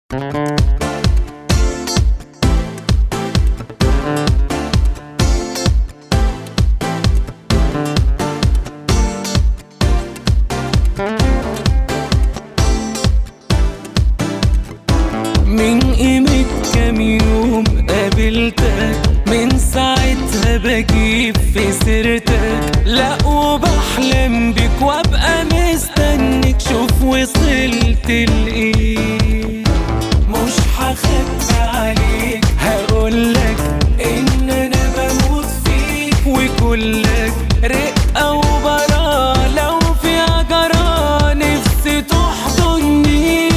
من قيمة كام يوم قابلتك من ساعتها بجيب في سيرتك لا وبحلم بك وابقى مستنيك شوف وصلت لايه مش هخبي عليك هقولك ان انا بموت فيك وكلك رقة وبراء لو في جرى نفسي تحضني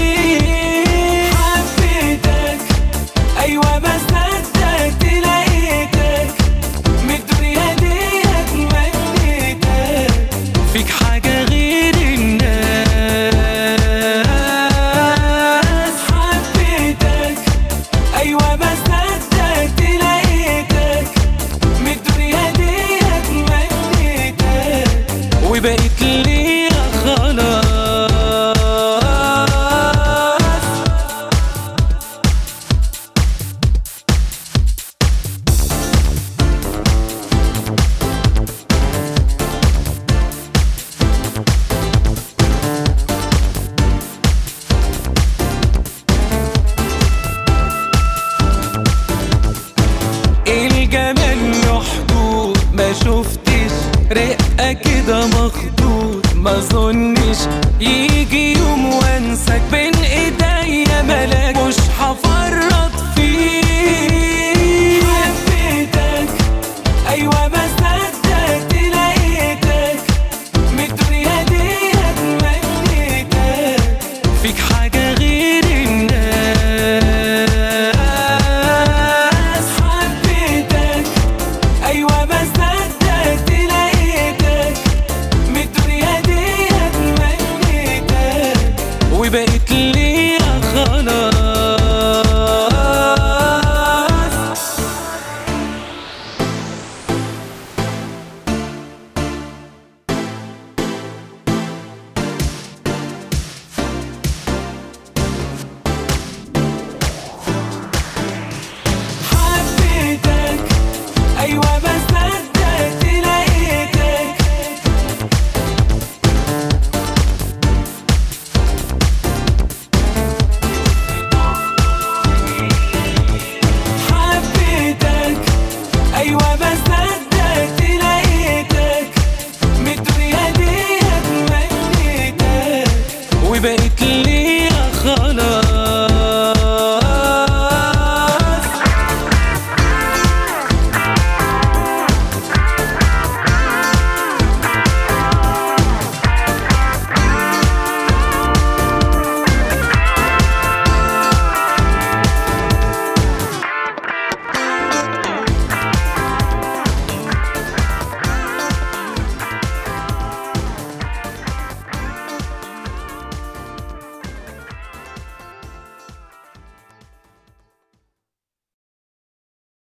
حبيتك ايوه ما صدقت لقيتك من الدنيا دي اتمنيتك فيك حاجة غير الناس حبيتك ايوه ما صدقت لقيتك من الدنيا دي اتمنيتك وبقيت ليا خلاص الجمال له حدود ما شفتش رقة كده مخدود ما ظنش يجي يوم